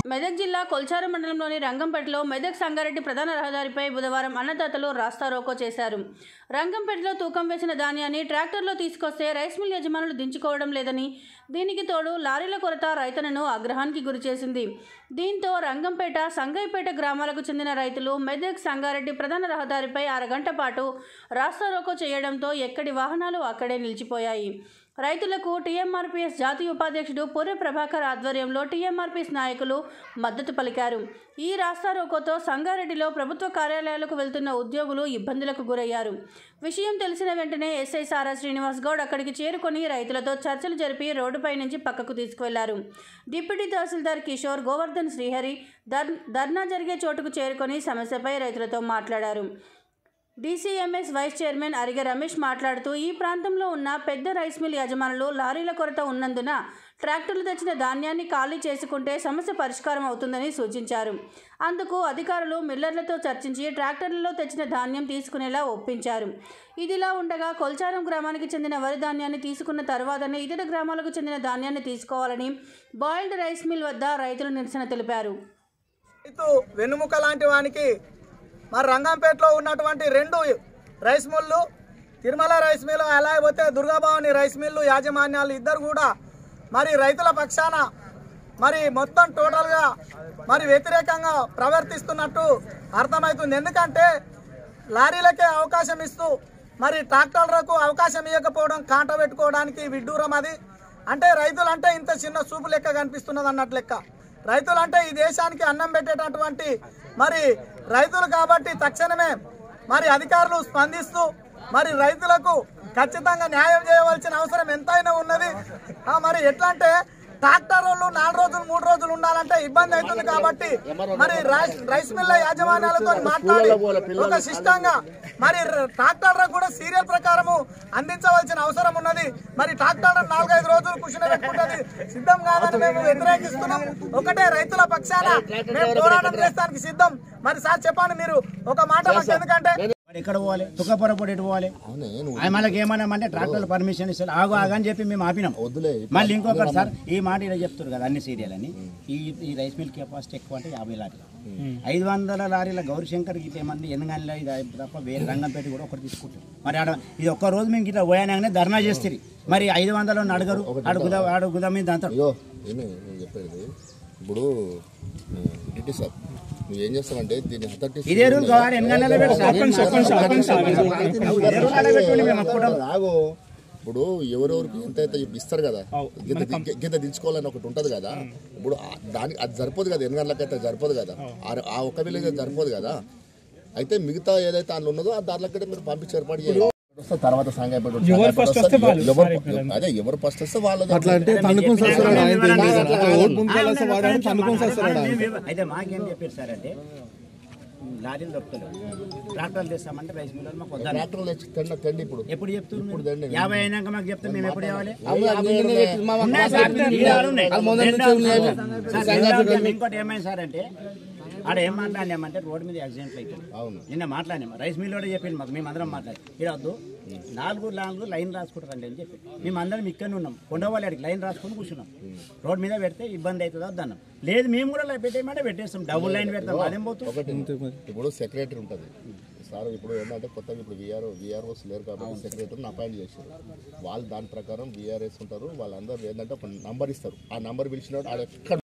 మెదక్ జిల్లా కొల్చారు మండలంలోని రంగంపేటలో మెదక్ సంగారెడ్డి ప్రధాన రహదారిపై బుధవారం అన్నదాతలు రాస్తారోకో చేశారు రంగంపేటలో తూకం వేసిన ధాన్యాన్ని ట్రాక్టర్లో తీసుకొస్తే రైస్ మిల్ యజమానులు దించుకోవడం లేదని దీనికి తోడు లారీల కొరత రైతన్నను ఆగ్రహానికి గురిచేసింది దీంతో రంగంపేట సంగైపేట గ్రామాలకు చెందిన రైతులు మెదక్ సంగారెడ్డి ప్రధాన రహదారిపై అరగంట పాటు రాస్తారోకో చేయడంతో ఎక్కడి వాహనాలు అక్కడే నిలిచిపోయాయి రైతులకు టీఎంఆర్పీఎస్ జాతీయ ఉపాధ్యక్షుడు పూర్వ ప్రభాకర్ ఆధ్వర్యంలో టీఎంఆర్పీఎస్ నాయకులు మద్దతు పలికారు ఈ రాస్తారోకోతో సంగారెడ్డిలో ప్రభుత్వ కార్యాలయాలకు వెళ్తున్న ఉద్యోగులు ఇబ్బందులకు గురయ్యారు విషయం తెలిసిన వెంటనే ఎస్ఐ సారా శ్రీనివాస్ గౌడ్ అక్కడికి చేరుకొని రైతులతో చర్చలు జరిపి రోడ్డుపై నుంచి పక్కకు తీసుకువెళ్లారు డిప్యూటీ తహసీల్దార్ కిషోర్ గోవర్ధన్ శ్రీహరి ధర్ ధర్నా జరిగే చోటుకు చేరుకొని సమస్యపై రైతులతో మాట్లాడారు DCMS vice chairman Ariga Ramesh మాట్లాడుతూ ఈ ప్రాంతంలో ఉన్న పెద్ద రైస్ మిల్ యజమానులు లారీల కొరత ఉన్నందున ట్రాక్టర్లు తెచ్చిన ధాన్యాన్ని ఖాళీ చేసుకుంటే సమస్య పరిష్కారం అవుతుందని సూచించారు అందుకు అధికారులు మిల్లర్లతో చర్చించి ట్రాక్టర్లలో తెచ్చిన ధాన్యం తీసుకునేలా ఒప్పించారు ఇదిలా ఉండగా కొల్చారం గ్రామానికి చెందిన వరి ధాన్యాన్ని తీసుకున్న తర్వాతనే ఇతర గ్రామాలకు చెందిన ధాన్యాన్ని తీసుకోవాలని బాయిల్డ్ రైస్ మిల్ వద్ద రైతులు నిరసన తెలిపారు రైతు వెన్నుముక లాంటి వానికి మరి రంగంపేటలో ఉన్నటువంటి రెండు rice mill Tirumala rice mill అలాగే పోతే దుర్గాభవాని రైస్ మిల్లు యాజమాన్యాలు ఇద్దరు కూడా మరి రైతుల పక్షాన మరి మొత్తం టోటల్గా మరి వ్యతిరేకంగా ప్రవర్తిస్తున్నట్టు అర్థమవుతుంది ఎందుకంటే లారీలకే అవకాశం ఇస్తూ మరి ట్రాక్టర్లకు అవకాశం ఇవ్వకపోవడం కాంట పెట్టుకోవడానికి విడ్డూరం అది అంటే రైతులంటే ఇంత చిన్న చూపు లెక్క కనిపిస్తున్నది అన్నట్లు లెక్క రైతులంటే ఈ దేశానికి అన్నం పెట్టేటటువంటి మరి రైతులు కాబట్టి తక్షణమే మరి అధికారులు స్పందిస్తూ మరి రైతులకు ఖచ్చితంగా న్యాయం చేయవలసిన అవసరం ఎంతైనా ఉన్నది ఆ, మరి ఎట్లా అంటే ట్రాక్టర్ వాళ్ళు నాలుగు రోజులు మూడు రోజులు ఉండాలంటే ఇబ్బంది అవుతుంది కాబట్టి మరి రైస్ రైస్ మిల్ల యాజమాన్యాలతో మాట్లాడి ఒక సిస్టంగా మరి ట్రాక్టర్ కూడా సీరియల్ ప్రకారము అందించవలసిన అవసరం ఉన్నది మరి ట్రాక్టర్ నాలుగైదు రోజులు కుషిన పెట్టుకుంటది సిద్ధం కాదని మేము వ్యతిరేకిస్తున్నాం ఒకటే రైతుల పక్షాన మేము పోరాటం చేస్తానికి సిద్ధం మరి సార్ చెప్పండి మీరు ఒక మాట మాకు ఎందుకంటే మరి ఎక్కడ పోవాలి తుక్కపుర పొడి ఎటు పోవాలి ఆయన మనకి ఏమన్నామంటే ట్రాక్టర్ పర్మిషన్ ఇస్తారు ఆగు ఆగని చెప్పి మేము ఆపినాం మళ్ళీ ఇంకొకటి సార్ ఈ మాట ఇలా చెప్తారు కదా అన్ని సీరియల్ అని ఈ ఈ రైస్ మిల్ కెపాసిటీ ఎక్కువ అంటే యాభై లారీలు ఐదు వందల లారీల గౌరీశంకర్ గిట్ల ఏమంది ఎనగానిలో ఇది తప్ప వేరే రంగంపేట కూడా ఒకటి తీసుకుంటాం మరి ఆడ ఇది ఒక్క రోజు మేము గిట్లా పోయానగానే ధర్నా చేస్తారు మరి ఐదు వందలు అడగరు అడుగుదా అడుగుదా మీద అంటారు అయ్యో ఏమి నేను చెప్పేది ఇప్పుడు డిటి సార్ నువ్వు ఏం చేస్తావంటే దీన్ని అథారిటీ ఇదే రూల్ కావాలి ఎనగానే ఇదే రూల్ ఆడ పెట్టుకోండి మేము ఒప్పుకుంటాం రాగు ఇప్పుడు ఎవరెవరికి ఎంత అయితే ఇస్తారు కదా గింత గి- గింత దించుకోవాలని ఒకటి ఉంటది కదా ఇప్పుడు ఆ- దానికి అది సరిపోదు కదా ఎన్ని గంటలకైతే సరిపోదు కదా ఆ- ఆ ఒక్క విలేజ్ అయితే సరిపోదు కదా అయితే మిగతా ఏదైతే అందులో ఉన్నదో ఆ దాంట్లోకి మీరు పంపించి ఏర్పాటు చేయాలి వస్తే తర్వాత సాంగైపేట వచ్చి సాంగైపేట వస్తే ఎవరు అదే ఎవరు ఫస్ట్ వస్తే వాళ్ళది అట్లా అంటే అయితే మాకేం చెప్పారు సార్ అంటే లారీలు దొరుకుతలేదు ట్రాక్టర్లు తెస్తామంటే రైస్ మిల్లర్ మాకు వద్దాలి ట్రాక్టర్లు తెచ్చి తెండి తెండి ఇప్పుడు ఎప్పుడు చెప్తున్నారు ఇప్పుడు తెండి యాభై అయినాక మాకు చెప్తే మేము ఎప్పుడు ఇవ్వాలి అవును, ఉన్నాయి సార్, ఈ ఆరు ఉన్నాయి. రెండు ఆరు ఉన్నాయి. సార్, రెండు ఆరు ఉన్నాయి. ఇంకోటి ఏమైంది సార్ అంటే ఆడ ఏం మాట్లాడినామంటే రోడ్డు మీద యాక్సిడెంట్ అవుతుంది అవును. నిన్న మాట్లాడినాం రైస్ మిల్ కూడా చెప్పింది మాకు మేము అందరం మాట్లాడి ఇక్కడ వద్దు నాలుగు నాలుగు లైన్ రాసుకుంటారండి అని చెప్పి మేము అందరం ఇక్కడనే ఉన్నాం కొండవాళ్ళకి లైన్ రాసుకొని కూర్చున్నాం రోడ్ మీద పెడితే ఇబ్బంది అవుతుంది వద్దన్నాం లేదు మేము కూడా ఇలా పెట్టేయమంటే పెట్టేస్తాం డబుల్ లైన్ పెడతాం అదేం పోతుంది ఒకటి ఇప్పుడు సెక్రటరీ ఉంటుంది సార్ ఇప్పుడు ఏంటంటే కొత్తగా ఇప్పుడు విఆర్ విఆర్ఓస్ లేరు కాబట్టి సెక్రటరీని అపాయింట్ చేశారు వాళ్ళు దాని ప్రకారం విఆర్ఎస్ ఉంటారు వాళ్ళందరూ ఏంటంటే ఒక నంబర్ ఇస్తారు ఆ నంబర్ పిలిచినప్పుడు ఆడ ఎక్కడ